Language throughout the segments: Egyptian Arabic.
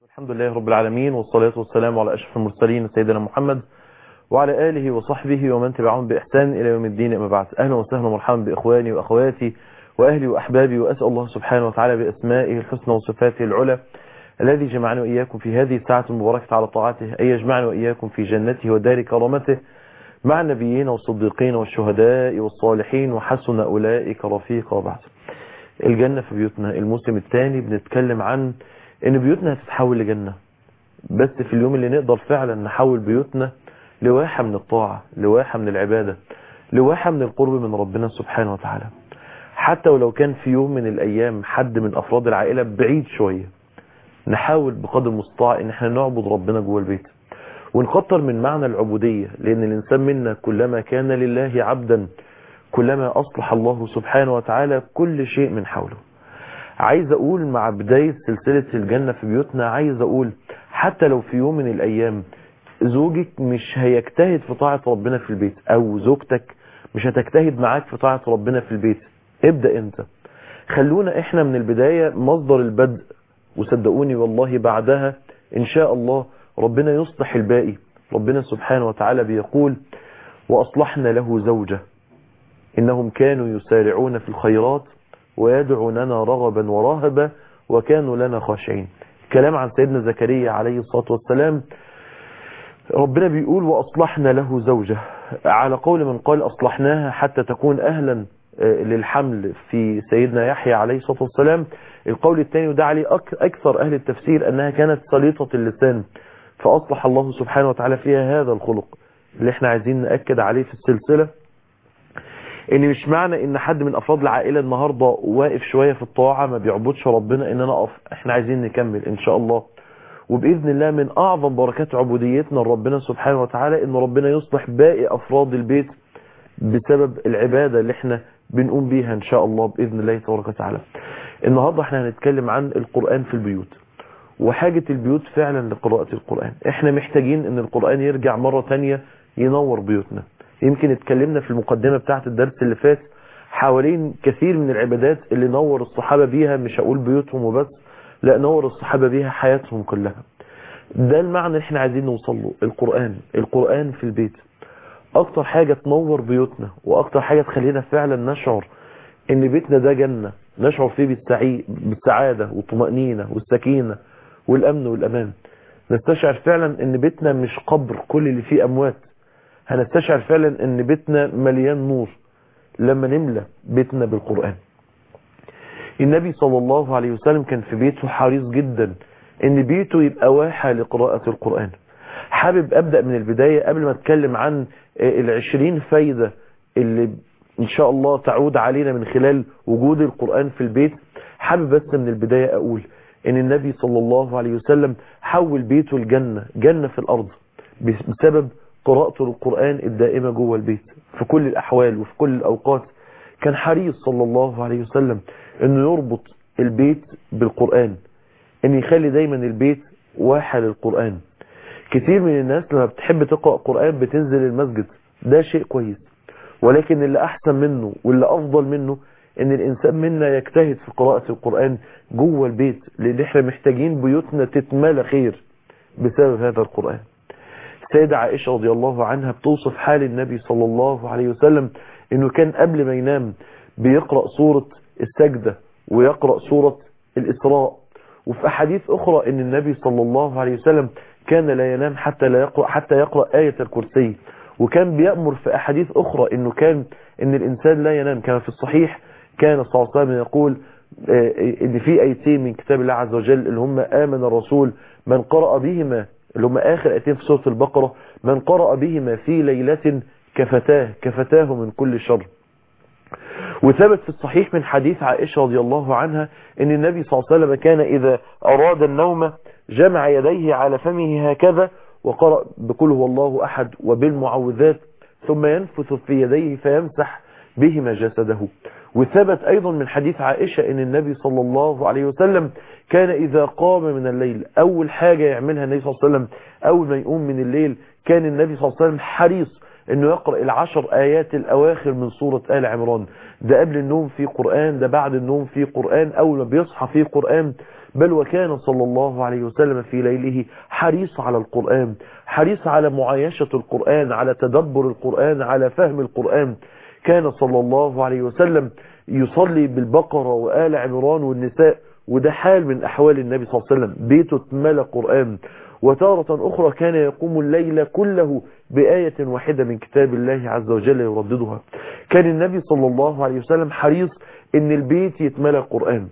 الحمد لله رب العالمين والصلاة والسلام على أشرف المرسلين سيدنا محمد وعلى آله وصحبه ومن تبعهم بإحسان إلى يوم الدين أما بعد أهلا وسهلا ومرحبا بإخواني وأخواتي وأهلي وأحبابي وأسأل الله سبحانه وتعالى بأسمائه الحسنى وصفاته العلى الذي جمعنا وإياكم في هذه الساعة المباركة على طاعته أن يجمعنا وإياكم في جنته ودار كرامته مع النبيين والصديقين والشهداء والصالحين وحسن أولئك رفيقا بعد الجنة في بيوتنا الموسم الثاني بنتكلم عن ان بيوتنا هتتحول لجنة بس في اليوم اللي نقدر فعلا نحول بيوتنا لواحة من الطاعة لواحة من العبادة لواحة من القرب من ربنا سبحانه وتعالى حتى ولو كان في يوم من الايام حد من افراد العائلة بعيد شوية نحاول بقدر المستطاع ان احنا نعبد ربنا جوه البيت ونكتر من معنى العبودية لان الانسان منا كلما كان لله عبدا كلما اصلح الله سبحانه وتعالى كل شيء من حوله عايز اقول مع بداية سلسلة الجنة في بيوتنا عايز اقول حتى لو في يوم من الايام زوجك مش هيجتهد في طاعة ربنا في البيت او زوجتك مش هتجتهد معاك في طاعة ربنا في البيت ابدأ انت خلونا احنا من البداية مصدر البدء وصدقوني والله بعدها ان شاء الله ربنا يصلح الباقي ربنا سبحانه وتعالى بيقول واصلحنا له زوجة انهم كانوا يسارعون في الخيرات ويدعوننا رغبا ورهبا وكانوا لنا خاشعين كلام عن سيدنا زكريا عليه الصلاة والسلام ربنا بيقول وأصلحنا له زوجة على قول من قال أصلحناها حتى تكون أهلا للحمل في سيدنا يحيى عليه الصلاة والسلام القول الثاني وده عليه أكثر أهل التفسير أنها كانت سليطة اللسان فأصلح الله سبحانه وتعالى فيها هذا الخلق اللي احنا عايزين نأكد عليه في السلسلة ان مش معنى ان حد من افراد العائلة النهاردة واقف شوية في الطاعة ما بيعبدش ربنا ان انا اقف احنا عايزين نكمل ان شاء الله وبإذن الله من اعظم بركات عبوديتنا لربنا سبحانه وتعالى ان ربنا يصلح باقي افراد البيت بسبب العبادة اللي احنا بنقوم بيها ان شاء الله بإذن الله تبارك وتعالى النهاردة احنا هنتكلم عن القرآن في البيوت وحاجة البيوت فعلا لقراءة القرآن احنا محتاجين ان القرآن يرجع مرة تانية ينور بيوتنا يمكن اتكلمنا في المقدمة بتاعة الدرس اللي فات حوالين كثير من العبادات اللي نور الصحابة بيها مش هقول بيوتهم وبس لا نور الصحابة بيها حياتهم كلها ده المعنى اللي احنا عايزين نوصل له القرآن القرآن في البيت اكتر حاجة تنور بيوتنا واكتر حاجة تخلينا فعلا نشعر ان بيتنا ده جنة نشعر فيه بالسعي... بالسعادة والطمأنينة والسكينة والامن والامان نستشعر فعلا ان بيتنا مش قبر كل اللي فيه اموات هنستشعر فعلا ان بيتنا مليان نور لما نملى بيتنا بالقرآن النبي صلى الله عليه وسلم كان في بيته حريص جدا ان بيته يبقى واحة لقراءة القرآن حابب ابدأ من البداية قبل ما اتكلم عن العشرين فايدة اللي ان شاء الله تعود علينا من خلال وجود القرآن في البيت حابب بس من البداية اقول ان النبي صلى الله عليه وسلم حول بيته الجنة جنة في الارض بسبب قراءته القرآن الدائمة جوه البيت في كل الأحوال وفي كل الأوقات كان حريص صلى الله عليه وسلم أنه يربط البيت بالقرآن أن يخلي دايما البيت واحة للقرآن كتير من الناس لما بتحب تقرأ قرآن بتنزل المسجد ده شيء كويس ولكن اللي أحسن منه واللي أفضل منه أن الإنسان منا يجتهد في قراءة القرآن جوه البيت لأن احنا محتاجين بيوتنا تتملى خير بسبب هذا القرآن السيدة عائشة رضي الله عنها بتوصف حال النبي صلى الله عليه وسلم انه كان قبل ما ينام بيقرأ سورة السجدة ويقرأ سورة الإسراء وفي أحاديث أخرى ان النبي صلى الله عليه وسلم كان لا ينام حتى لا يقرأ حتى يقرأ آية الكرسي وكان بيأمر في أحاديث أخرى انه كان ان الإنسان لا ينام كما في الصحيح كان صلى الله عليه وسلم يقول ان في ايتين من كتاب الله عز وجل اللي هم آمن الرسول من قرأ بهما اللي هم آخر آيتين في سورة البقرة من قرأ بهما في ليلة كفتاه كفتاه من كل شر وثبت في الصحيح من حديث عائشة رضي الله عنها ان النبي صلى الله عليه وسلم كان إذا أراد النوم جمع يديه على فمه هكذا وقرأ بكل هو الله أحد وبالمعوذات ثم ينفث في يديه فيمسح بهما جسده وثبت أيضا من حديث عائشة ان النبي صلى الله عليه وسلم كان إذا قام من الليل أول حاجة يعملها النبي صلى الله عليه وسلم أول ما يقوم من الليل كان النبي صلى الله عليه وسلم حريص أنه يقرأ العشر آيات الأواخر من سورة آل عمران ده قبل النوم في قرآن ده بعد النوم في قرآن أول ما بيصحى في قرآن بل وكان صلى الله عليه وسلم في ليله حريص على القرآن حريص على معايشة القرآن على تدبر القرآن على فهم القرآن كان صلى الله عليه وسلم يصلي بالبقرة وآل عمران والنساء وده حال من أحوال النبي صلى الله عليه وسلم بيته اتملى قرآن وتارة أخرى كان يقوم الليل كله بآية واحدة من كتاب الله عز وجل يرددها كان النبي صلى الله عليه وسلم حريص ان البيت يتملى قرآن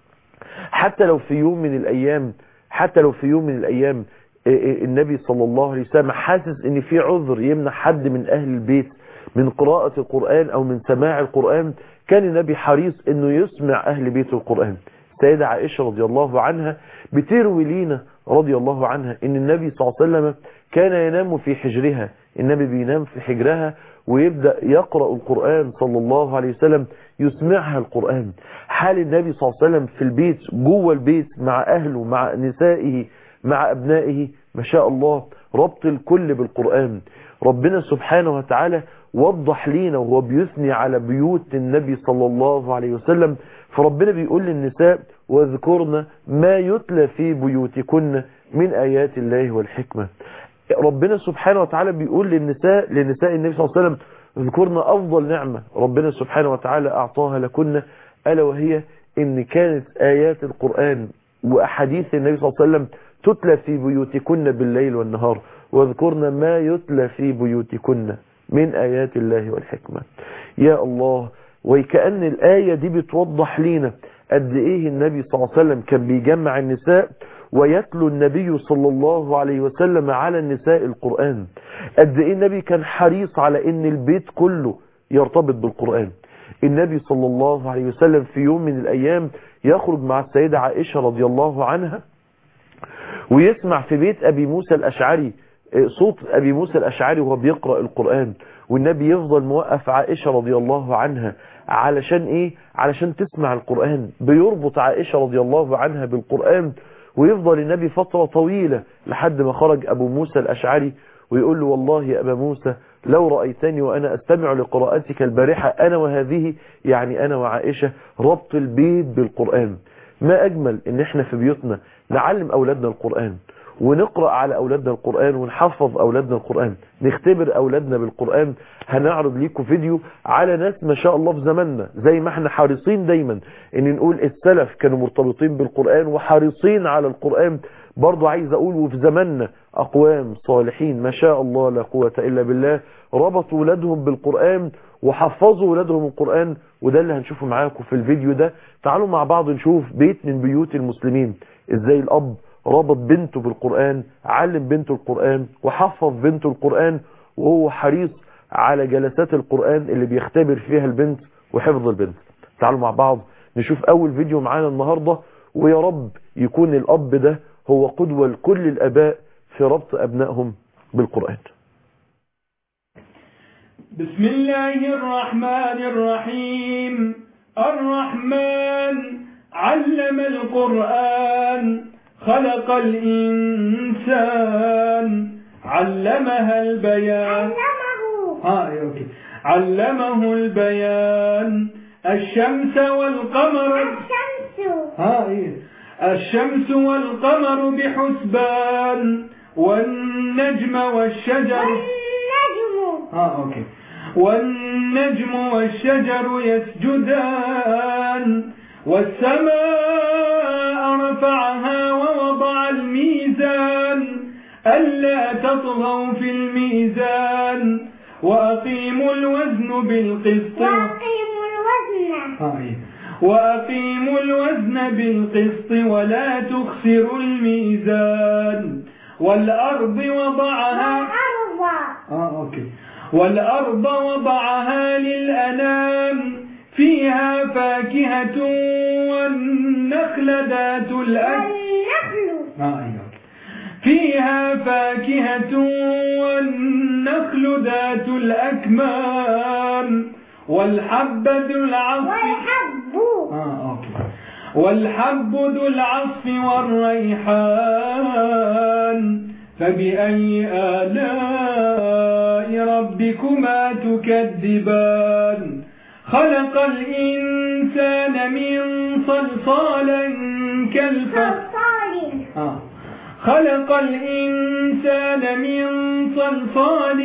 حتى لو في يوم من الأيام حتى لو في يوم من الأيام النبي صلى الله عليه وسلم حاسس ان في عذر يمنع حد من أهل البيت من قراءة القرآن أو من سماع القرآن كان النبي حريص انه يسمع أهل بيت القرآن سيدة عائشة رضي الله عنها بتروي لينا رضي الله عنها ان النبي صلى الله عليه وسلم كان ينام في حجرها النبي بينام في حجرها ويبدأ يقرأ القرآن صلى الله عليه وسلم يسمعها القرآن حال النبي صلى الله عليه وسلم في البيت جوه البيت مع أهله مع نسائه مع أبنائه ما شاء الله ربط الكل بالقرآن ربنا سبحانه وتعالى وضح لينا وهو بيثني على بيوت النبي صلى الله عليه وسلم فربنا بيقول للنساء واذكرن ما يتلى في بيوتكن من آيات الله والحكمة ربنا سبحانه وتعالى بيقول للنساء لنساء النبي صلى الله عليه وسلم اذكرن أفضل نعمة ربنا سبحانه وتعالى أعطاها لكن ألا وهي إن كانت آيات القرآن وأحاديث النبي صلى الله عليه وسلم تتلى في بيوتكن بالليل والنهار واذكرن ما يتلى في بيوتكن من آيات الله والحكمة يا الله وكأن الآية دي بتوضح لينا قد إيه النبي صلى الله عليه وسلم كان بيجمع النساء ويتلو النبي صلى الله عليه وسلم على النساء القرآن قد إيه النبي كان حريص على إن البيت كله يرتبط بالقرآن النبي صلى الله عليه وسلم في يوم من الأيام يخرج مع السيدة عائشة رضي الله عنها ويسمع في بيت أبي موسى الأشعري صوت أبي موسى الأشعري وهو بيقرأ القرآن والنبي يفضل موقف عائشة رضي الله عنها علشان إيه علشان تسمع القرآن بيربط عائشة رضي الله عنها بالقرآن ويفضل النبي فترة طويلة لحد ما خرج أبو موسى الأشعري ويقول له والله يا أبا موسى لو رأيتني وأنا أستمع لقراءتك البارحة أنا وهذه يعني أنا وعائشة ربط البيت بالقرآن ما أجمل إن إحنا في بيوتنا نعلم أولادنا القرآن ونقرأ على أولادنا القرآن ونحفظ أولادنا القرآن نختبر أولادنا بالقرآن هنعرض ليكم فيديو على ناس ما شاء الله في زماننا زي ما احنا حريصين دايما ان نقول السلف كانوا مرتبطين بالقرآن وحريصين على القرآن برضو عايز اقول وفي زماننا اقوام صالحين ما شاء الله لا قوة الا بالله ربطوا ولادهم بالقرآن وحفظوا ولادهم القرآن وده اللي هنشوفه معاكم في الفيديو ده تعالوا مع بعض نشوف بيت من بيوت المسلمين ازاي الاب ربط بنته بالقرآن علم بنته القرآن وحفظ بنته القرآن وهو حريص على جلسات القرآن اللي بيختبر فيها البنت وحفظ البنت تعالوا مع بعض نشوف أول فيديو معانا النهاردة ويا رب يكون الأب ده هو قدوة لكل الأباء في ربط أبنائهم بالقرآن بسم الله الرحمن الرحيم الرحمن علم القرآن خلق الإنسان علمها البيان علمه آه إيه، أوكي علمه البيان الشمس والقمر الشمس ها إيه الشمس والقمر بحسبان والنجم والشجر والنجم اه اوكي والنجم والشجر يسجدان والسماء رفعها ووضع الميزان ألا تطغوا في الميزان وأقيموا الوزن بالقسط وأقيموا الوزن آه، إيه. وأقيموا الوزن بالقسط ولا تخسروا الميزان والأرض وضعها والأرض آه أوكي والأرض وضعها للأنام فيها فاكهة والنخل ذات الأكل والنخل آه أيوة. فيها فاكهة والنخل ذات الأكمام والحب ذو العصف والحب آه أوكي والحب ذو العصف والريحان فبأي آلاء ربكما تكذبان خلق الإنسان من صلصال كالفخار صالح آه. خلق الإنسان من صلصال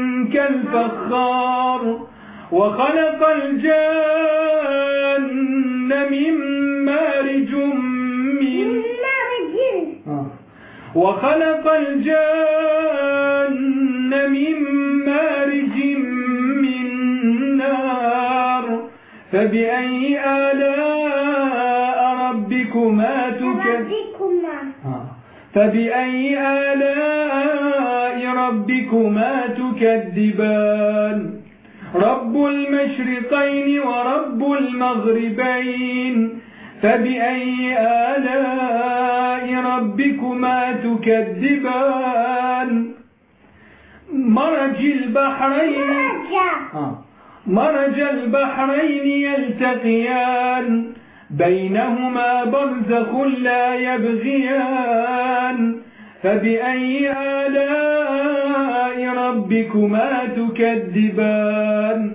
كالفخار وخلق الجان من مارج من مرج وخلق الجان من مارج من نار فبأي آلاء ربكما تكذبان ربكما فبأي آلاء ربكما تكذبان رب المشرقين ورب المغربين فبأي آلاء ربكما تكذبان مرج البحرين رجع آه. مرج البحرين يلتقيان بينهما برزخ لا يبغيان فبأي آلاء ربكما تكذبان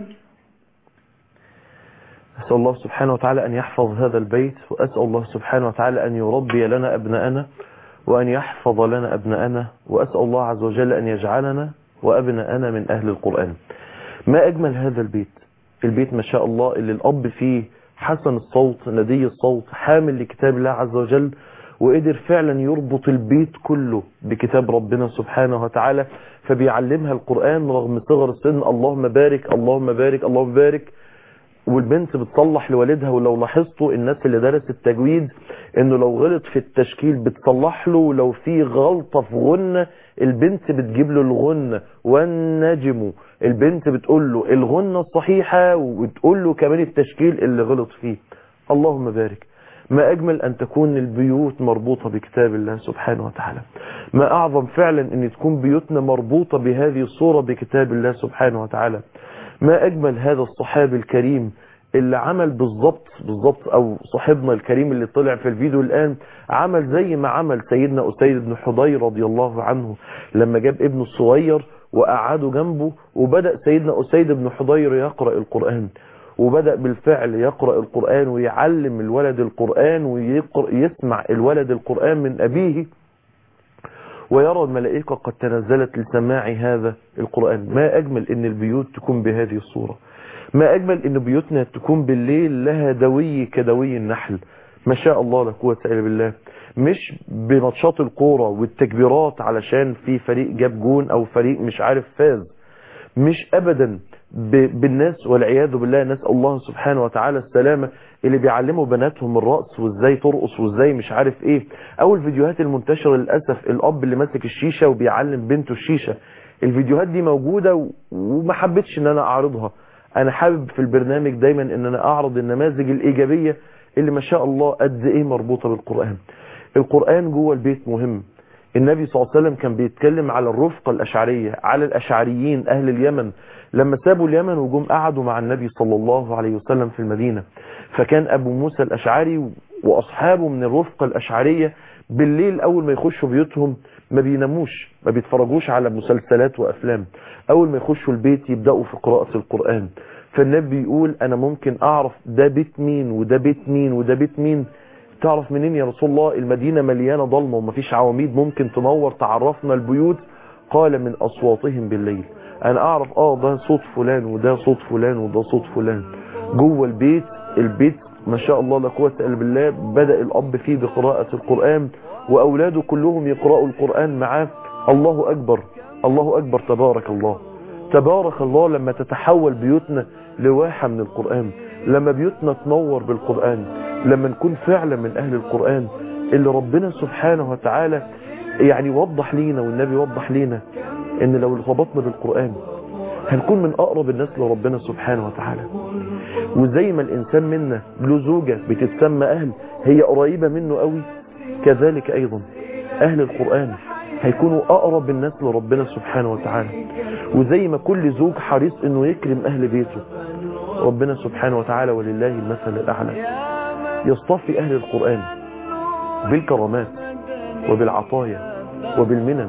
أسأل الله سبحانه وتعالى أن يحفظ هذا البيت وأسأل الله سبحانه وتعالى أن يربي لنا أبناءنا وأن يحفظ لنا أبناءنا وأسأل الله عز وجل أن يجعلنا وأبناءنا من أهل القرآن ما أجمل هذا البيت البيت ما شاء الله اللي الأب فيه حسن الصوت ندي الصوت حامل لكتاب الله عز وجل وقدر فعلا يربط البيت كله بكتاب ربنا سبحانه وتعالى فبيعلمها القرآن رغم صغر السن اللهم بارك اللهم بارك اللهم بارك والبنت بتصلح لوالدها ولو لاحظتوا الناس اللي درست التجويد انه لو غلط في التشكيل بتصلح له ولو في غلطة في غنة البنت بتجيب له الغنة والنجم البنت بتقول له الغنة الصحيحة وتقول له كمان التشكيل اللي غلط فيه اللهم بارك ما أجمل أن تكون البيوت مربوطة بكتاب الله سبحانه وتعالى ما أعظم فعلا أن تكون بيوتنا مربوطة بهذه الصورة بكتاب الله سبحانه وتعالى ما أجمل هذا الصحابي الكريم اللي عمل بالظبط بالظبط أو صاحبنا الكريم اللي طلع في الفيديو الآن عمل زي ما عمل سيدنا أسيد بن حضير رضي الله عنه لما جاب ابنه الصغير وقعده جنبه وبدأ سيدنا أسيد بن حضير يقرأ القرآن وبدأ بالفعل يقرأ القرآن ويعلم الولد القرآن ويسمع الولد القرآن من أبيه ويرى الملائكة قد تنزلت لسماع هذا القرآن ما أجمل أن البيوت تكون بهذه الصورة ما أجمل أن بيوتنا تكون بالليل لها دوي كدوي النحل ما شاء الله لا قوة إلا بالله مش بماتشات الكورة والتكبيرات علشان في فريق جاب جون أو فريق مش عارف فاز مش أبدا بالناس والعياذ بالله نسأل الله سبحانه وتعالى السلامة اللي بيعلموا بناتهم الرقص وازاي ترقص وازاي مش عارف ايه او الفيديوهات المنتشرة للأسف الاب اللي ماسك الشيشة وبيعلم بنته الشيشة الفيديوهات دي موجودة وما حبيتش ان انا اعرضها انا حابب في البرنامج دايما ان انا اعرض النماذج الايجابية اللي ما شاء الله قد ايه مربوطة بالقرآن القرآن جوه البيت مهم النبي صلى الله عليه وسلم كان بيتكلم على الرفقة الأشعرية على الأشعريين أهل اليمن لما سابوا اليمن وجم قعدوا مع النبي صلى الله عليه وسلم في المدينة فكان أبو موسى الأشعري وأصحابه من الرفقة الأشعرية بالليل أول ما يخشوا بيوتهم ما بيناموش ما بيتفرجوش على مسلسلات وأفلام أول ما يخشوا البيت يبدأوا في قراءة القرآن فالنبي يقول أنا ممكن أعرف ده بيت مين وده بيت مين وده بيت مين تعرف منين يا رسول الله المدينة مليانة ضلمة ومفيش عواميد ممكن تنور تعرفنا البيوت قال من أصواتهم بالليل أنا أعرف آه ده صوت فلان وده صوت فلان وده صوت فلان جوه البيت البيت ما شاء الله لا قوة إلا بالله بدأ الأب فيه بقراءة القرآن وأولاده كلهم يقرأوا القرآن معاه الله أكبر الله أكبر تبارك الله تبارك الله لما تتحول بيوتنا لواحة من القرآن لما بيوتنا تنور بالقرآن لما نكون فعلا من أهل القرآن اللي ربنا سبحانه وتعالى يعني وضح لينا والنبي وضح لينا ان لو ارتبطنا بالقرآن هنكون من أقرب الناس لربنا سبحانه وتعالى وزي ما الإنسان منا له زوجة بتتسمى أهل هي قريبة منه قوي كذلك أيضا أهل القرآن هيكونوا أقرب الناس لربنا سبحانه وتعالى وزي ما كل زوج حريص انه يكرم أهل بيته ربنا سبحانه وتعالى ولله المثل الأعلى يصطفي أهل القرآن بالكرامات وبالعطايا وبالمنن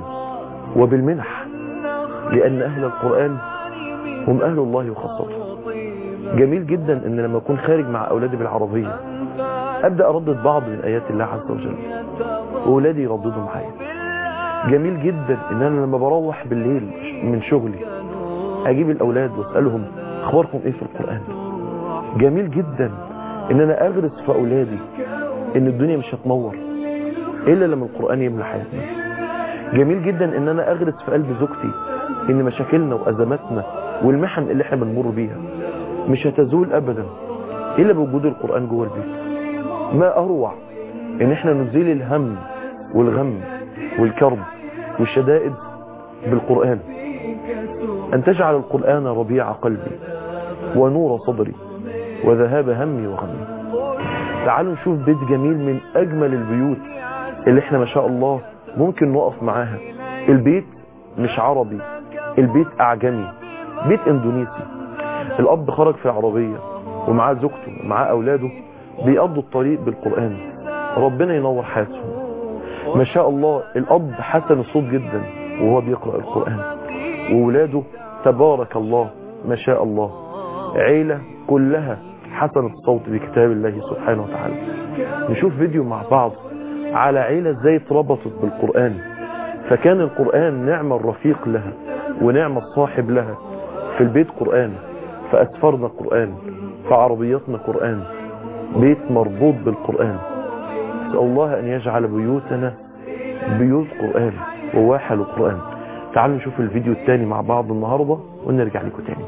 وبالمنح لأن أهل القرآن هم أهل الله وخاصته جميل جدا ان لما اكون خارج مع اولادي بالعربية ابدا اردد بعض من ايات الله عز وجل واولادي يرددوا معايا جميل جدا ان انا لما بروح بالليل من شغلي اجيب الاولاد واسالهم اخباركم ايه في القران جميل جدا ان انا اغرس في اولادي ان الدنيا مش هتنور الا لما القران يملى حياتنا جميل جدا ان انا اغرس في قلب زوجتي ان مشاكلنا وازماتنا والمحن اللي احنا بنمر بيها مش هتزول ابدا الا بوجود القران جوه البيت ما اروع ان احنا نزيل الهم والغم والكرب والشدائد بالقران ان تجعل القران ربيع قلبي ونور صدري وذهاب همي وغمي تعالوا نشوف بيت جميل من اجمل البيوت اللي احنا ما شاء الله ممكن نقف معاها البيت مش عربي البيت اعجمي بيت اندونيسي الاب خرج في عربية ومعاه زوجته ومعاه اولاده بيقضوا الطريق بالقرآن ربنا ينور حياتهم ما شاء الله الاب حسن الصوت جدا وهو بيقرأ القرآن وولاده تبارك الله ما شاء الله عيلة كلها حسن الصوت بكتاب الله سبحانه وتعالى نشوف فيديو مع بعض على عيلة ازاي اتربطت بالقرآن فكان القرآن نعمة الرفيق لها ونعمة الصاحب لها في البيت قرآن فأسفرنا قرآن فعربياتنا قرآن بيت مربوط بالقرآن أسأل الله أن يجعل بيوتنا بيوت قرآن وواحل القرآن تعالوا نشوف الفيديو الثاني مع بعض النهاردة ونرجع لكم تاني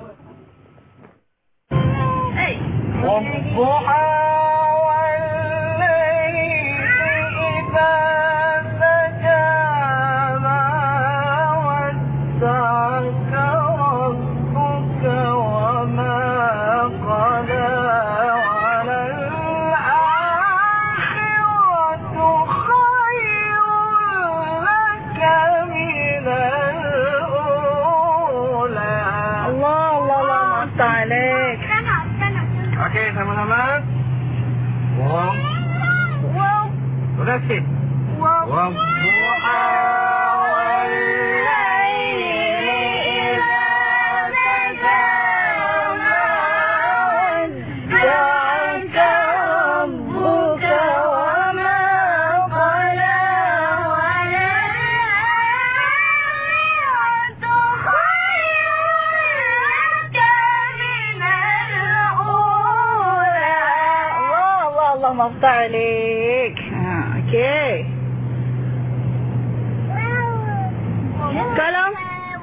والضحى والليل إذا سجى ما ودعك ربك وما قلى وللآخرة خير لك من الأولى الله الله الله ما عليك Oke, sama-sama. Wong. Wow. Udah sih. Wong. Duha الله الله الله ما افتح عليك آه، اوكي كلام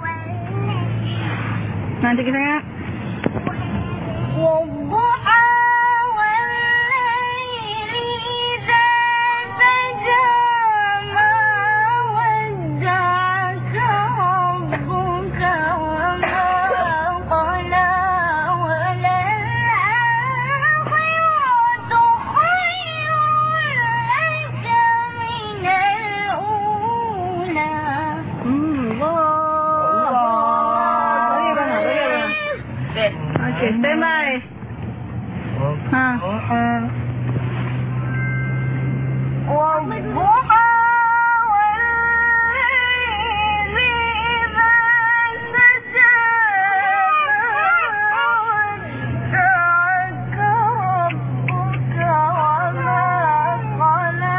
nanti kita ya والضحى والليل إذا سجى ما ودعك ربك وما قلى وللآخرة خير لك من الأولى oke stand by ها والضحى والليل إذا سجى ما ودعك ربك وما قلى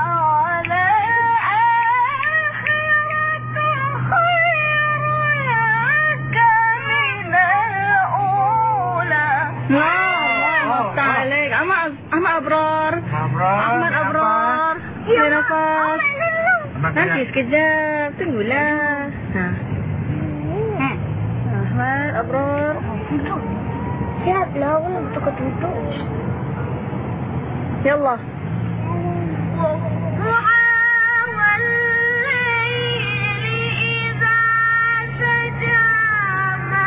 وللآخرة خير لك من الأولى الله ما افتح عليك اما اما ابرار احمد ابرار في نفس nanti sekejap tunggulah ha Ahmad Abrar Siap lah, aku nak tutup-tutup. يلا والضحى والليل إذا سجى ما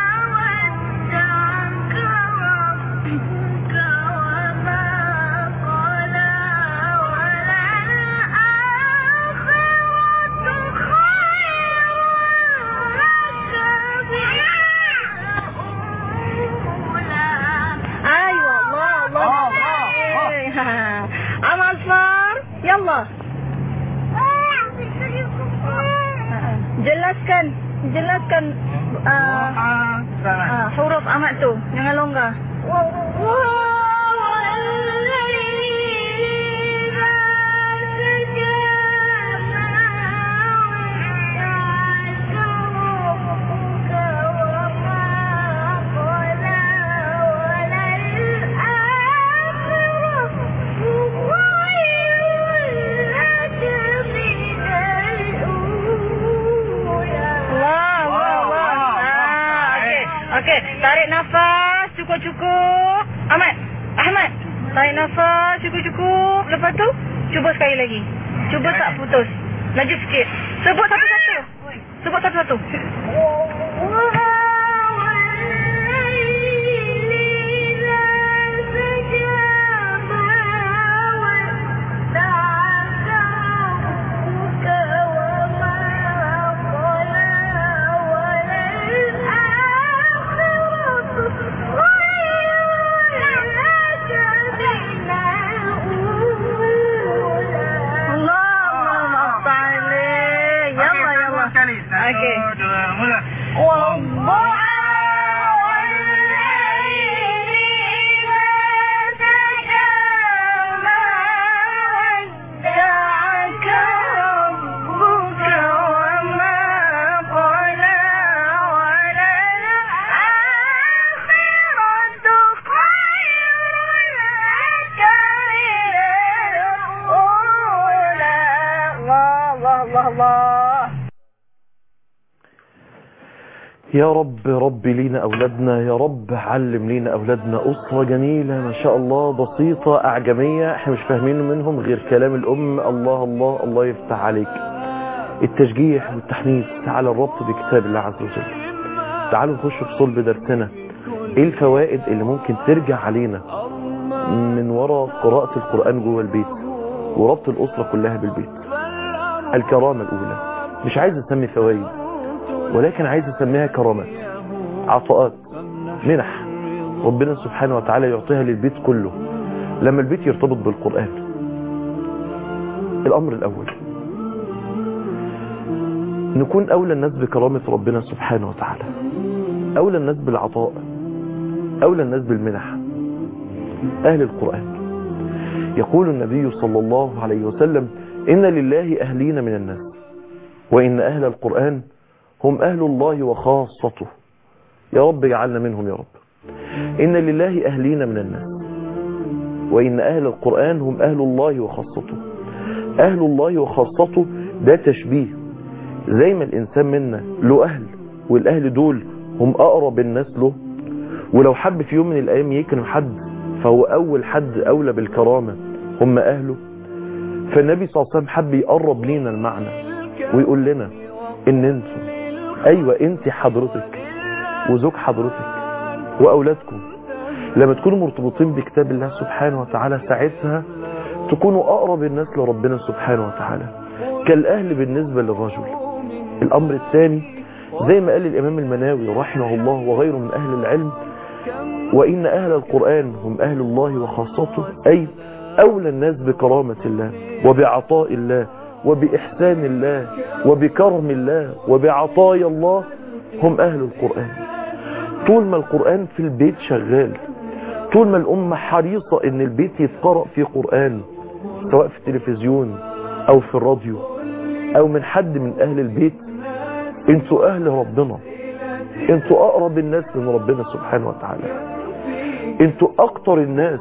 ودعك ربك وما قلى وللآخرة خير لك من الأولى ايوه الله الله الله، اما اصفر يلا jelaskan jelaskan uh, Duha Ah, huruf amat tu. Jangan longgar. Allah, Allah, Allah. Ah, okey. Okey, tarik nafas cukup-cukup. Ahmad, Ahmad. Tarik nafas cukup-cukup. Lepas tu, cuba sekali lagi. Cuba tak putus. Laju sikit. Sebut satu-satu. Sebut satu-satu. Allah, Allah, maafkan Alih. Ya Allah, ya Allah. Sekali. Satu, Okey. dua, mula. Allah, Allah, Allah, Allah. يا رب رب لينا أولادنا يا رب علم لينا أولادنا أسرة جميلة ما شاء الله بسيطة أعجمية احنا مش فاهمين منهم غير كلام الأم الله الله الله يفتح عليك التشجيع والتحميس على الربط بكتاب الله عز وجل تعالوا نخش في صلب درسنا ايه الفوائد اللي ممكن ترجع علينا من وراء قراءة القرآن جوه البيت وربط الأسرة كلها بالبيت الكرامة الأولى مش عايز أسمي فوائد ولكن عايز أسميها كرامات عطاءات منح ربنا سبحانه وتعالى يعطيها للبيت كله لما البيت يرتبط بالقرآن الأمر الأول نكون أولى الناس بكرامة ربنا سبحانه وتعالى أولى الناس بالعطاء أولى الناس بالمنح أهل القرآن يقول النبي صلى الله عليه وسلم إن لله أهلين من الناس وإن أهل القرآن هم أهل الله وخاصته يا رب اجعلنا منهم يا رب إن لله أهلين من الناس وإن أهل القرآن هم أهل الله وخاصته أهل الله وخاصته ده تشبيه زي ما الإنسان منا له أهل والأهل دول هم أقرب الناس له ولو حب في يوم من الأيام يكرم حد فهو أول حد أولى بالكرامة هم أهله فالنبي صلى الله عليه وسلم حب يقرب لينا المعنى ويقول لنا ان انتم ايوه انت حضرتك وزوج حضرتك واولادكم لما تكونوا مرتبطين بكتاب الله سبحانه وتعالى ساعتها تكونوا اقرب الناس لربنا سبحانه وتعالى كالاهل بالنسبة للرجل الامر الثاني زي ما قال الامام المناوي رحمه الله وغيره من اهل العلم وان اهل القرآن هم اهل الله وخاصته اي اولى الناس بكرامة الله وبعطاء الله وبإحسان الله وبكرم الله وبعطايا الله هم أهل القرآن طول ما القرآن في البيت شغال طول ما الأمة حريصة ان البيت يتقرأ فيه قرآن سواء في التلفزيون أو في الراديو أو من حد من أهل البيت انتوا أهل ربنا انتوا أقرب الناس من ربنا سبحانه وتعالى انتوا أكتر الناس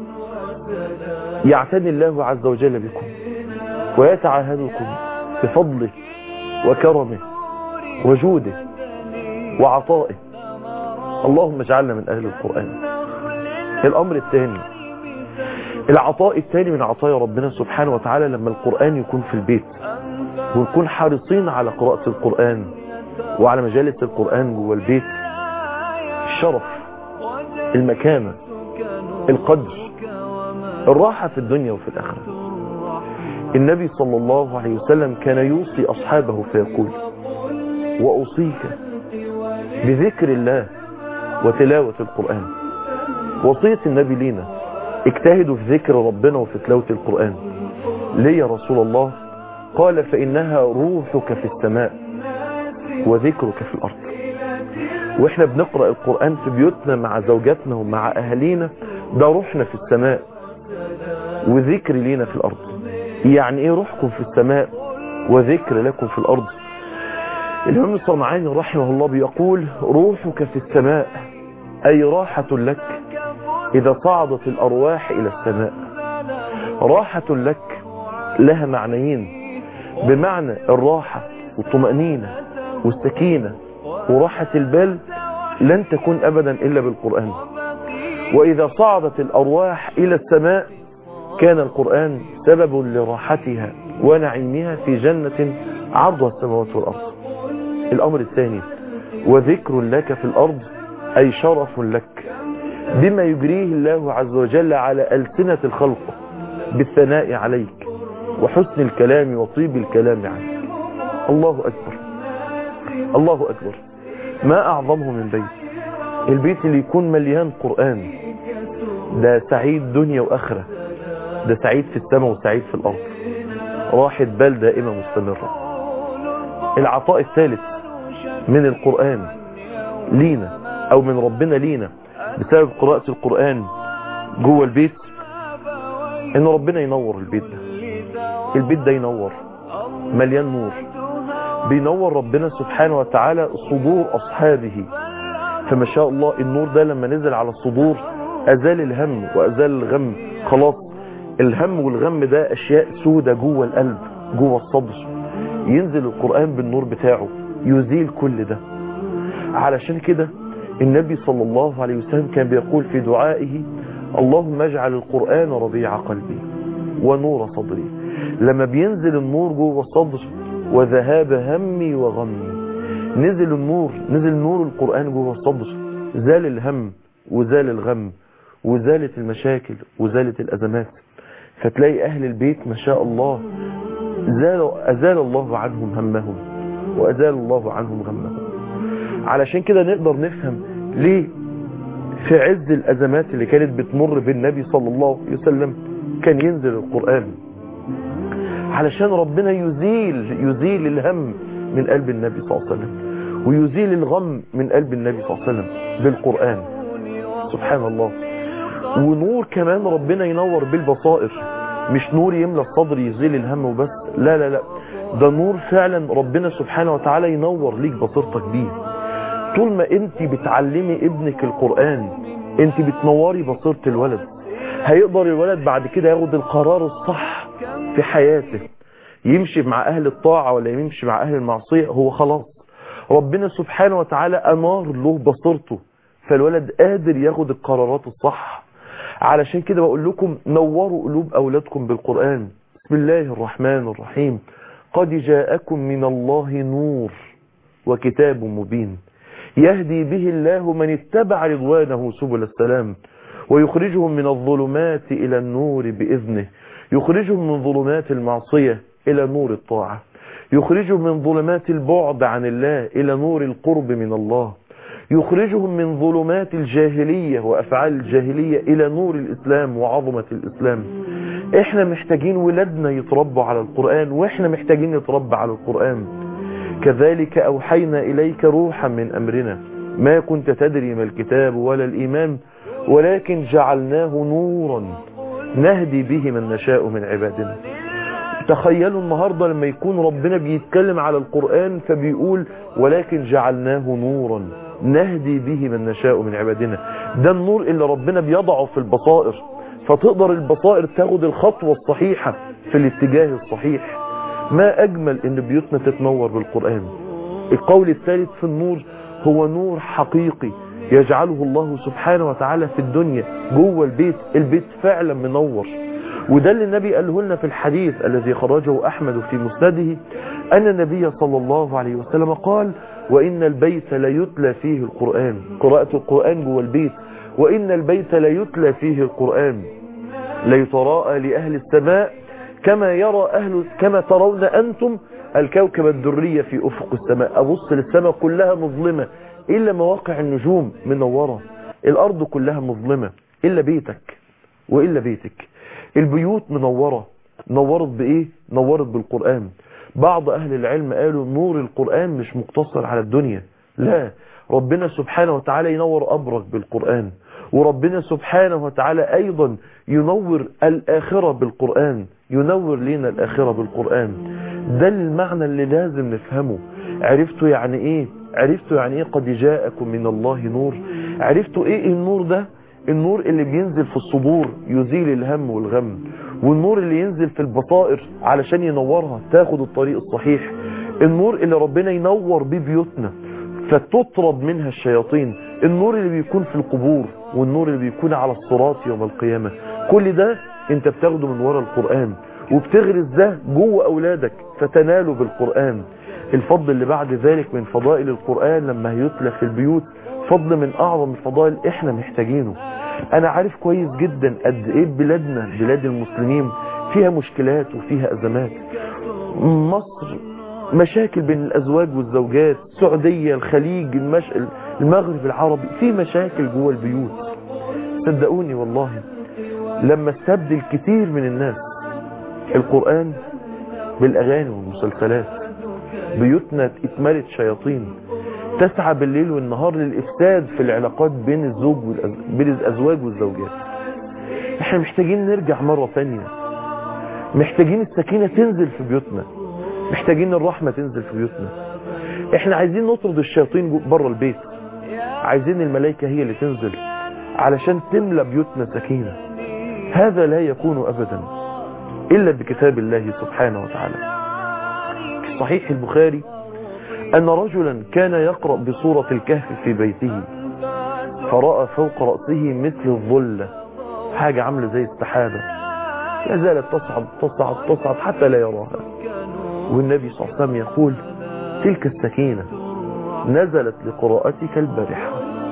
يعتني الله عز وجل بكم ويتعاهدكم بفضله وكرمه وجوده وعطائه اللهم اجعلنا من أهل القرآن الأمر الثاني العطاء الثاني من عطايا ربنا سبحانه وتعالى لما القرآن يكون في البيت ونكون حريصين على قراءة القرآن وعلى مجالس القرآن جوه البيت الشرف المكانة القدر الراحة في الدنيا وفي الآخرة النبي صلى الله عليه وسلم كان يوصي أصحابه فيقول وأوصيك بذكر الله وتلاوة القرآن وصية النبي لينا اجتهدوا في ذكر ربنا وفي تلاوة القرآن ليه يا رسول الله قال فإنها روحك في السماء وذكرك في الأرض واحنا بنقرأ القرآن في بيوتنا مع زوجاتنا ومع اهالينا ده روحنا في السماء وذكر لينا في الارض يعني ايه روحكم في السماء وذكر لكم في الارض الامام الصنعاني رحمه الله بيقول روحك في السماء اي راحة لك اذا صعدت الارواح الى السماء راحة لك لها معنيين بمعنى الراحة والطمأنينة والسكينة وراحة البال لن تكون أبدا إلا بالقرآن وإذا صعدت الأرواح إلى السماء كان القرآن سبب لراحتها ونعيمها في جنة عرضها السماوات والأرض الأمر الثاني وذكر لك في الأرض أي شرف لك بما يجريه الله عز وجل على ألسنة الخلق بالثناء عليك وحسن الكلام وطيب الكلام عنك الله أكبر الله أكبر ما أعظمه من بيت البيت اللي يكون مليان قرآن ده سعيد دنيا وآخرة ده سعيد في السماء وسعيد في الأرض راحة بال دائمة مستمرة العطاء الثالث من القرآن لينا أو من ربنا لينا بسبب قراءة القرآن جوه البيت ان ربنا ينور البيت ده البيت ده ينور مليان نور بينور ربنا سبحانه وتعالى صدور أصحابه فما شاء الله النور ده لما نزل على الصدور أزال الهم وأزال الغم خلاص الهم والغم ده أشياء سودة جوه القلب جوه الصدر ينزل القرآن بالنور بتاعه يزيل كل ده علشان كده النبي صلى الله عليه وسلم كان بيقول في دعائه اللهم اجعل القرآن ربيع قلبي ونور صدري لما بينزل النور جوه الصدر وذهاب همي وغمي نزل النور نزل نور القرآن جوه الصدر زال الهم وزال الغم وزالت المشاكل وزالت الأزمات فتلاقي أهل البيت ما شاء الله زال أزال الله عنهم همهم وأزال الله عنهم غمهم علشان كده نقدر نفهم ليه في عز الأزمات اللي كانت بتمر بالنبي صلى الله عليه وسلم كان ينزل القرآن علشان ربنا يزيل يزيل الهم من قلب النبي صلى الله عليه وسلم ويزيل الغم من قلب النبي صلى الله عليه وسلم بالقرآن سبحان الله ونور كمان ربنا ينور بالبصائر مش نور يملى الصدر يزيل الهم وبس لا لا لا ده نور فعلا ربنا سبحانه وتعالى ينور ليك بصيرتك بيه طول ما انت بتعلمي ابنك القرآن انت بتنوري بصيرة الولد هيقدر الولد بعد كده ياخد القرار الصح في حياته يمشي مع اهل الطاعة ولا يمشي مع اهل المعصية هو خلاص ربنا سبحانه وتعالى انار له بصيرته فالولد قادر ياخد القرارات الصح علشان كده بقول لكم نوروا قلوب اولادكم بالقرآن بسم الله الرحمن الرحيم قد جاءكم من الله نور وكتاب مبين يهدي به الله من اتبع رضوانه سبل السلام ويخرجهم من الظلمات إلى النور بإذنه يخرجهم من ظلمات المعصية إلى نور الطاعة يخرجهم من ظلمات البعد عن الله إلى نور القرب من الله يخرجهم من ظلمات الجاهلية وأفعال الجاهلية إلى نور الإسلام وعظمة الإسلام إحنا محتاجين ولادنا يتربوا على القرآن وإحنا محتاجين نتربى على القرآن كذلك أوحينا إليك روحا من أمرنا ما كنت تدري ما الكتاب ولا الإيمان ولكن جعلناه نورا نهدي به من نشاء من عبادنا تخيلوا النهاردة لما يكون ربنا بيتكلم على القرآن فبيقول ولكن جعلناه نورا نهدي به من نشاء من عبادنا ده النور اللي ربنا بيضعه في البصائر فتقدر البصائر تاخد الخطوة الصحيحة في الاتجاه الصحيح ما أجمل إن بيوتنا تتنور بالقرآن القول الثالث في النور هو نور حقيقي يجعله الله سبحانه وتعالى في الدنيا جوه البيت البيت فعلا منور وده اللي النبي قاله لنا في الحديث الذي خرجه أحمد في مسنده أن النبي صلى الله عليه وسلم قال وإن البيت لا يتلى فيه القرآن قراءة القرآن جوه البيت وإن البيت لا يتلى فيه القرآن ليتراءى لأهل السماء كما يرى أهل كما ترون أنتم الكوكب الدرية في أفق السماء أبص للسماء كلها مظلمة إلا مواقع النجوم منورة الأرض كلها مظلمة إلا بيتك وإلا بيتك البيوت منورة نورت بإيه؟ نورت بالقرآن بعض أهل العلم قالوا نور القرآن مش مقتصر على الدنيا لا ربنا سبحانه وتعالى ينور أبرك بالقرآن وربنا سبحانه وتعالى أيضا ينور الآخرة بالقرآن ينور لنا الآخرة بالقرآن ده المعنى اللي لازم نفهمه عرفتوا يعني ايه عرفتوا يعني ايه قد جاءكم من الله نور عرفتوا ايه النور ده النور اللي بينزل في الصدور يزيل الهم والغم والنور اللي ينزل في البصائر علشان ينورها تاخد الطريق الصحيح النور اللي ربنا ينور بيه بيوتنا فتطرد منها الشياطين النور اللي بيكون في القبور والنور اللي بيكون على الصراط يوم القيامة كل ده انت بتاخده من ورا القرآن وبتغرس ده جوه اولادك فتنالوا بالقرآن الفضل اللي بعد ذلك من فضائل القرآن لما يتلى في البيوت فضل من اعظم الفضائل احنا محتاجينه انا عارف كويس جدا قد ايه بلادنا بلاد المسلمين فيها مشكلات وفيها ازمات مصر مشاكل بين الازواج والزوجات السعودية الخليج المش... المغرب العربي في مشاكل جوه البيوت صدقوني والله لما استبدل كتير من الناس القرآن بالاغاني والمسلسلات بيوتنا اتملت شياطين تسعى بالليل والنهار للإفساد في العلاقات بين الزوج والأز... بين الأزواج والزوجات احنا محتاجين نرجع مرة ثانية محتاجين السكينة تنزل في بيوتنا محتاجين الرحمة تنزل في بيوتنا احنا عايزين نطرد الشياطين بره البيت عايزين الملائكة هي اللي تنزل علشان تملى بيوتنا سكينة هذا لا يكون أبدا إلا بكتاب الله سبحانه وتعالى في صحيح البخاري أن رجلا كان يقرأ بصورة الكهف في بيته فرأى فوق رأسه مثل الظلة حاجة عاملة زي السحابة لا زالت تصعد تصعد تصعد حتى لا يراها والنبي صلى الله عليه وسلم يقول تلك السكينة نزلت لقراءتك البارحة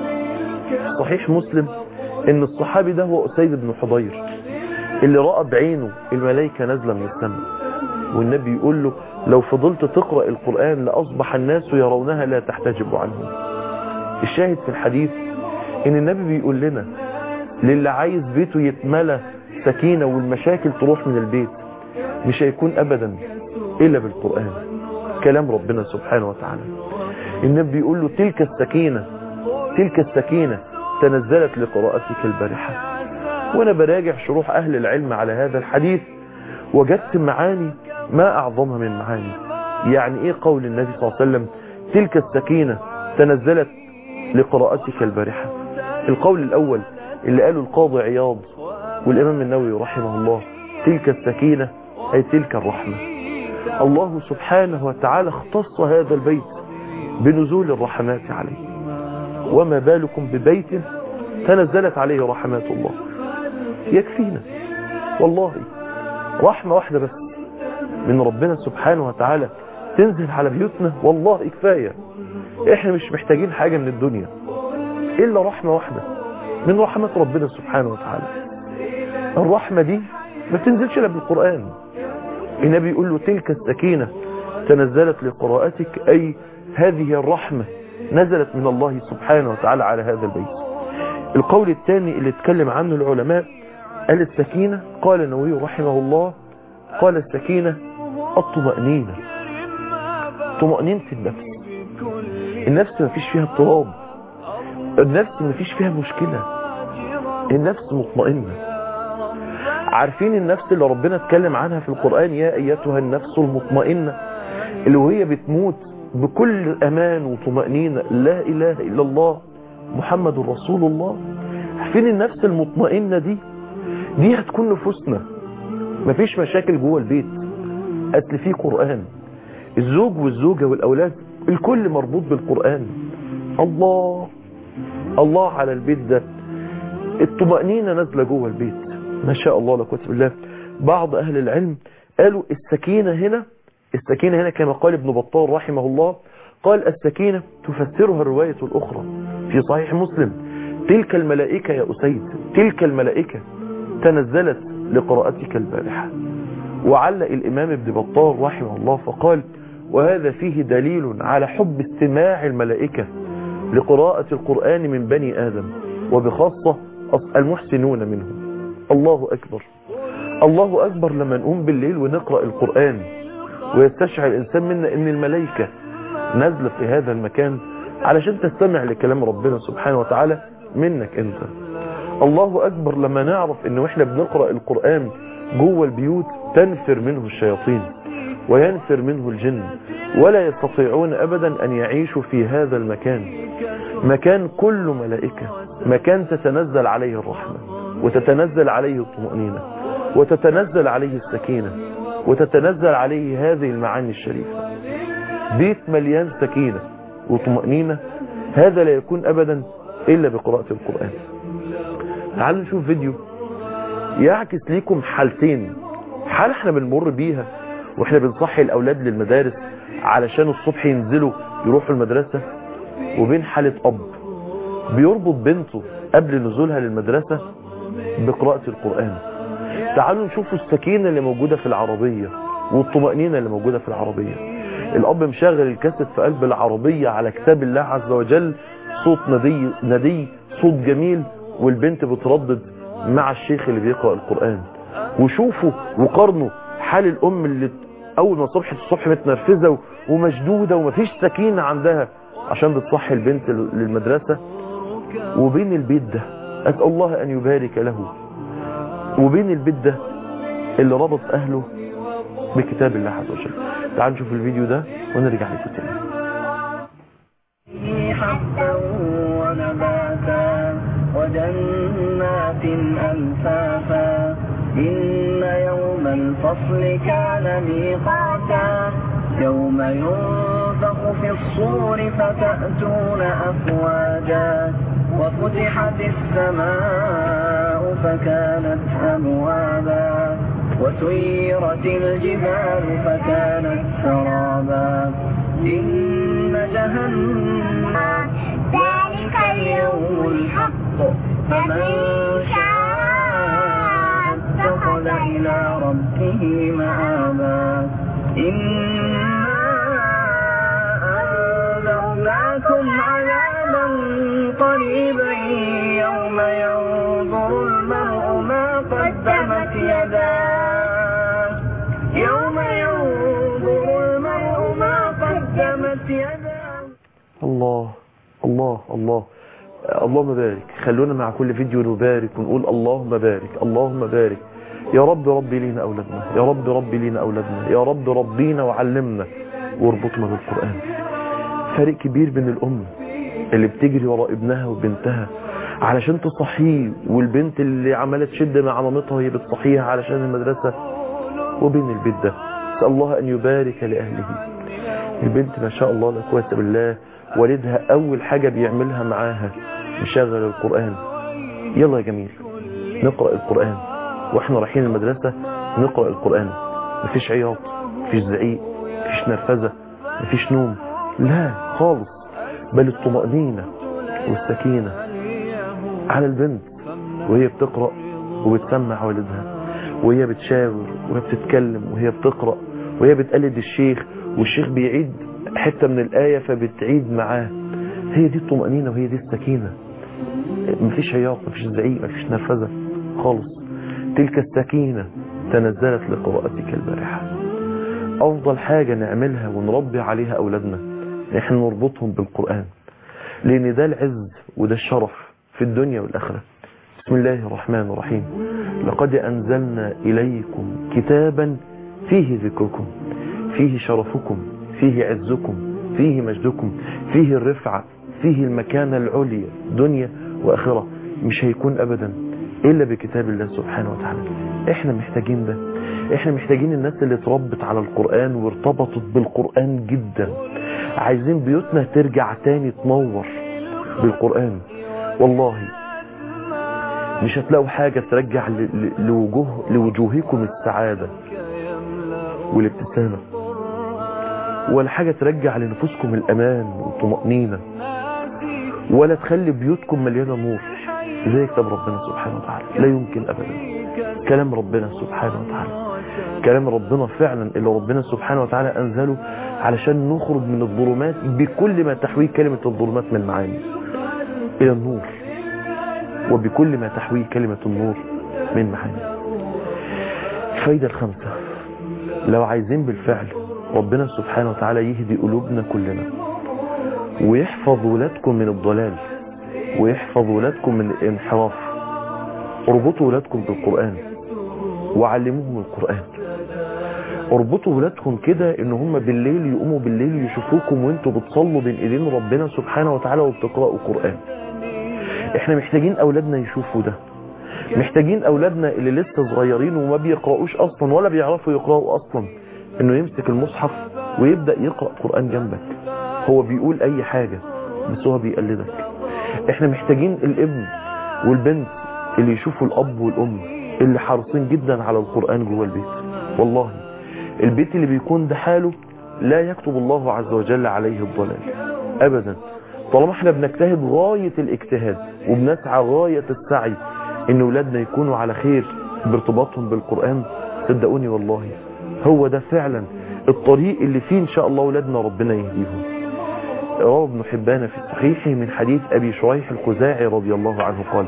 صحيح مسلم ان الصحابي ده هو أسيد بن حضير اللي رأى بعينه الملائكة نازلة من السماء والنبي يقول له لو فضلت تقرأ القرآن لأصبح الناس يرونها لا تحتجب عنهم الشاهد في الحديث ان النبي بيقول لنا للي عايز بيته يتملى سكينة والمشاكل تروح من البيت مش هيكون ابدا الا بالقرآن كلام ربنا سبحانه وتعالى النبي بيقول له تلك السكينة تلك السكينة تنزلت لقراءتك البارحة وانا براجع شروح اهل العلم على هذا الحديث وجدت معاني ما اعظمها من معاني يعني ايه قول النبي صلى الله عليه وسلم تلك السكينة تنزلت لقراءتك البارحة القول الاول اللي قاله القاضي عياض والامام النووي رحمه الله تلك السكينة اي تلك الرحمة الله سبحانه وتعالى اختص هذا البيت بنزول الرحمات عليه وما بالكم ببيت تنزلت عليه رحمات الله يكفينا والله رحمة واحدة بس من ربنا سبحانه وتعالى تنزل على بيوتنا والله كفاية احنا مش محتاجين حاجة من الدنيا الا رحمة واحدة من رحمة ربنا سبحانه وتعالى الرحمة دي ما تنزلش الا بالقرآن النبي يقول له تلك السكينة تنزلت لقراءتك اي هذه الرحمة نزلت من الله سبحانه وتعالى على هذا البيت القول الثاني اللي اتكلم عنه العلماء قال السكينة قال النووي رحمه الله قال السكينة الطمأنينة طمأنينة النفس النفس ما فيش فيها اضطراب النفس ما فيش فيها مشكلة النفس مطمئنة عارفين النفس اللي ربنا اتكلم عنها في القرآن يا أيتها النفس المطمئنة اللي وهي بتموت بكل أمان وطمأنينة لا إله إلا الله محمد رسول الله عارفين النفس المطمئنة دي دي هتكون نفوسنا مفيش مشاكل جوه البيت قتل فيه قرآن الزوج والزوجة والأولاد الكل مربوط بالقرآن الله الله على البيت ده الطمأنينة نازلة جوه البيت ما شاء الله لا قوه الا بالله بعض أهل العلم قالوا السكينة هنا السكينة هنا كما قال ابن بطال رحمه الله قال السكينة تفسرها الرواية الأخرى في صحيح مسلم تلك الملائكة يا أسيد تلك الملائكة تنزلت لقراءتك البارحة وعلق الإمام ابن بطال رحمه الله فقال وهذا فيه دليل على حب استماع الملائكة لقراءة القرآن من بني آدم وبخاصة المحسنون منهم الله أكبر الله أكبر لما نقوم بالليل ونقرأ القرآن ويستشعر الإنسان منا أن الملائكة نازلة في هذا المكان علشان تستمع لكلام ربنا سبحانه وتعالى منك انت الله اكبر لما نعرف ان واحنا بنقرأ القرآن جوه البيوت تنفر منه الشياطين وينفر منه الجن ولا يستطيعون ابدا ان يعيشوا في هذا المكان مكان كله ملائكة مكان تتنزل عليه الرحمة وتتنزل عليه الطمأنينة وتتنزل عليه السكينة وتتنزل عليه هذه المعاني الشريفة بيت مليان سكينة وطمأنينة هذا لا يكون أبدا إلا بقراءة القرآن تعالوا نشوف فيديو يعكس ليكم حالتين حالة احنا بنمر بيها واحنا بنصحي الأولاد للمدارس علشان الصبح ينزلوا يروحوا المدرسة وبين حالة أب بيربط بنته قبل نزولها للمدرسة بقراءة القرآن تعالوا نشوفوا السكينة اللي موجودة في العربية والطمأنينة اللي موجودة في العربية الأب مشغل الكاسيت في قلب العربية على كتاب الله عز وجل صوت ندي, ندي صوت جميل والبنت بتردد مع الشيخ اللي بيقرأ القرآن وشوفوا وقارنوا حال الأم اللي أول ما صبحت الصبح متنرفزة ومشدودة ومفيش سكينة عندها عشان بتصحي البنت للمدرسة وبين البيت ده أسأل الله أن يبارك له وبين البيت ده اللي ربط أهله بكتاب الله عز وجل تعالوا نشوف الفيديو ده ونرجع لكم تاني حبا ونباتا وجنات ألفافا إن يوم الفصل كان ميقاتا يوم ينفخ في الصور فتأتون أفواجا وفتحت السماء فكانت أبوابا وسيرت الجبال فكانت سرابا إن جهنم ذلك اليوم الحق فمن شاء اتخذ إلى ربه مآبا إنا أنذرناكم عذابا قريبا يوم ينظر المرء ما قدمت يداه يوم ينظر المرء ما قدمت يداه الله الله الله اللهم بارك خلونا مع كل فيديو نبارك ونقول اللهم بارك اللهم بارك يا رب ربي لينا أولادنا يا رب ربي لينا أولادنا يا رب ربينا وعلمنا واربطنا بالقرآن فرق كبير بين الأم اللي بتجري وراء ابنها وبنتها علشان تصحيه والبنت اللي عملت تشد مع مامتها وهي بتصحيها علشان المدرسة وبين البيت ده اسال الله أن يبارك لأهله البنت ما شاء الله لا قوه بالله والدها أول حاجة بيعملها معاها يشغل القرآن يلا يا جميل نقرأ القرآن واحنا رايحين المدرسة نقرأ القرآن مفيش عياط مفيش زعيق مفيش نرفزة مفيش نوم لا خالص بل الطمأنينة والسكينة على البنت وهي بتقرأ وبتسمع والدها وهي بتشاور وهي بتتكلم وهي بتقرأ وهي بتقلد الشيخ والشيخ بيعيد حتة من الآية فبتعيد معاه هي دي الطمأنينة وهي دي السكينة مفيش عياط مفيش زعيق مفيش نرفزة خالص تلك السكينة تنزلت لقراءتك البارحة أفضل حاجة نعملها ونربي عليها أولادنا إحنا نربطهم بالقرآن لأن ده العز وده الشرف في الدنيا والآخرة بسم الله الرحمن الرحيم لقد أنزلنا إليكم كتابا فيه ذكركم فيه شرفكم فيه عزكم فيه مجدكم فيه الرفعة فيه المكانة العليا دنيا وآخرة مش هيكون أبدا إلا بكتاب الله سبحانه وتعالى إحنا محتاجين ده إحنا محتاجين الناس اللي اتربت على القرآن وارتبطت بالقرآن جدا عايزين بيوتنا ترجع تاني تنور بالقرآن والله مش هتلاقوا حاجة ترجع ل- ل- لوجوه لوجوهكم السعادة والابتسامة ولا حاجة ترجع لنفوسكم الأمان والطمأنينة ولا تخلي بيوتكم مليانة نور زي كتاب ربنا سبحانه وتعالى لا يمكن أبدا كلام ربنا سبحانه وتعالى كلام ربنا فعلا اللي ربنا سبحانه وتعالى أنزله علشان نخرج من الظلمات بكل ما تحويه كلمة الظلمات من معاني إلى النور وبكل ما تحويه كلمة النور من معاني الفايدة الخامسة لو عايزين بالفعل ربنا سبحانه وتعالى يهدي قلوبنا كلنا ويحفظ ولادكم من الضلال ويحفظ ولادكم من الانحراف اربطوا ولادكم بالقرآن وعلموهم القرآن اربطوا ولادكم كده ان هم بالليل يقوموا بالليل يشوفوكم وانتوا بتصلوا بين ايدين ربنا سبحانه وتعالى وبتقرأوا القرآن احنا محتاجين اولادنا يشوفوا ده محتاجين اولادنا اللي لسه صغيرين وما بيقرأوش اصلا ولا بيعرفوا يقرأوا اصلا انه يمسك المصحف ويبدأ يقرأ قرآن جنبك هو بيقول اي حاجة بس هو بيقلدك احنا محتاجين الابن والبنت اللي يشوفوا الاب والام اللي حريصين جدا على القرآن جوه البيت والله البيت اللي بيكون ده حاله لا يكتب الله عز وجل عليه الضلال ابدا طالما احنا بنجتهد غاية الاجتهاد وبنسعى غاية السعي ان ولادنا يكونوا على خير بارتباطهم بالقرآن صدقوني والله هو ده فعلا الطريق اللي فيه ان شاء الله ولادنا ربنا يهديهم روى ابن حبان في صحيحه من حديث ابي شريح الخزاعي رضي الله عنه قال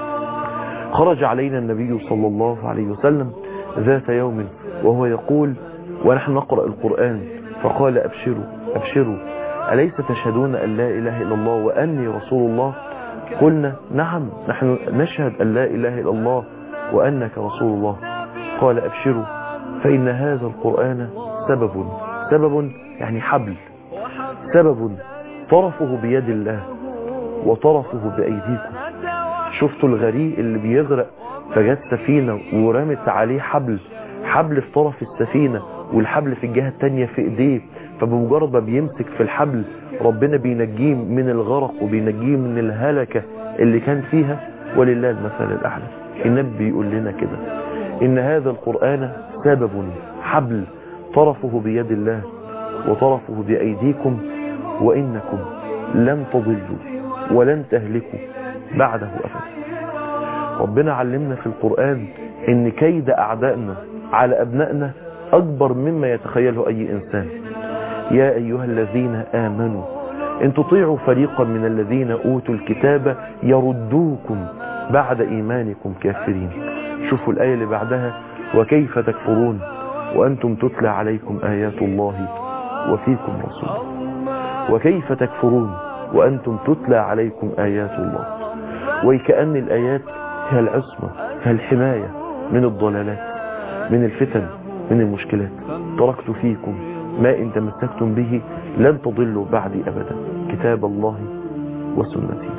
خرج علينا النبي صلى الله عليه وسلم ذات يوم وهو يقول ونحن نقرأ القرآن فقال أبشروا أبشروا أليس تشهدون أن لا إله إلا الله وأني رسول الله قلنا نعم نحن نشهد أن لا إله إلا الله وأنك رسول الله قال أبشروا فإن هذا القرآن سبب سبب يعني حبل سبب طرفه بيد الله وطرفه بأيديكم شفتوا الغريق اللي بيغرق فجت سفينة ورمت عليه حبل حبل في طرف السفينة والحبل في الجهة التانية في ايديه فبمجرد ما بيمسك في الحبل ربنا بينجيه من الغرق وبينجيه من الهلكة اللي كان فيها ولله المثل الأعلى النبي بيقول لنا كده إن هذا القرآن سبب حبل طرفه بيد الله وطرفه بأيديكم وإنكم لن تضلوا ولن تهلكوا بعده أبدا ربنا علمنا في القرآن ان كيد أعدائنا على أبنائنا أكبر مما يتخيله أي إنسان يا أيها الذين آمنوا إن تطيعوا فريقا من الذين أوتوا الكتاب يردوكم بعد إيمانكم كافرين شوفوا الآية اللي بعدها وكيف تكفرون وأنتم تتلى عليكم آيات الله وفيكم رسول وكيف تكفرون وأنتم تتلى عليكم آيات الله وكأن الآيات هي العصمة هي الحماية من الضلالات من الفتن من المشكلات تركت فيكم ما إن تمسكتم به لن تضلوا بعدي أبدا كتاب الله وسنتي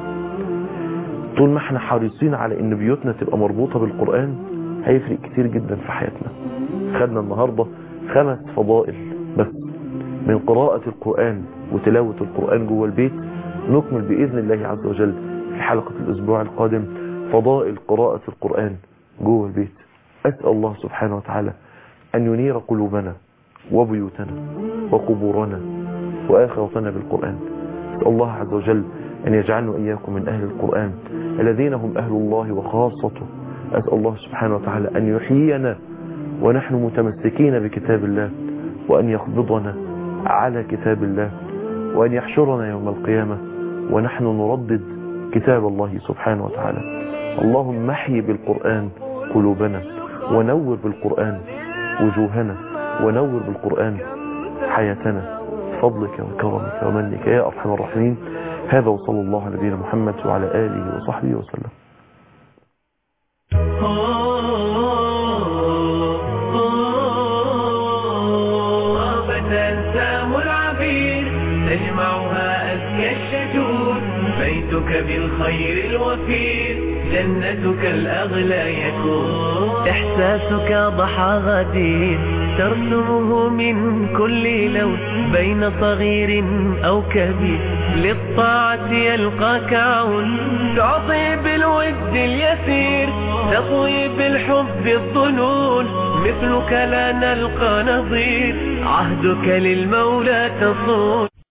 طول ما احنا حريصين على ان بيوتنا تبقى مربوطة بالقرآن هيفرق كتير جدا في حياتنا خدنا النهاردة خمس فضائل بس من قراءة القرآن وتلاوة القرآن جوه البيت نكمل بإذن الله عز وجل في حلقة الأسبوع القادم فضائل قراءة القرآن جوه البيت أسأل الله سبحانه وتعالى أن ينير قلوبنا وبيوتنا وقبورنا وآخرتنا بالقرآن أسأل الله عز وجل أن يجعلنا إياكم من أهل القرآن الذين هم أهل الله وخاصته أسأل الله سبحانه وتعالى أن يحيينا ونحن متمسكين بكتاب الله وأن يقبضنا على كتاب الله وأن يحشرنا يوم القيامة ونحن نردد كتاب الله سبحانه وتعالى اللهم احي بالقرآن قلوبنا ونور بالقرآن وجوهنا ونور بالقرآن حياتنا فضلك وكرمك ومنك يا أرحم الراحمين هذا وصلى الله على نبينا محمد وعلى آله وصحبه وسلم غابت أنسام العبير تجمعها أزكى الشجون بيتك بالخير الوفير جنتك الأغلى يكون إحساسك ضحى غدير ترسمه من كل لون بين صغير أو كبير للطاعة يلقاك عون تعطي بالود اليسير تطوي بالحب الظنون مثلك لا نلقى نظير عهدك للمولى تصون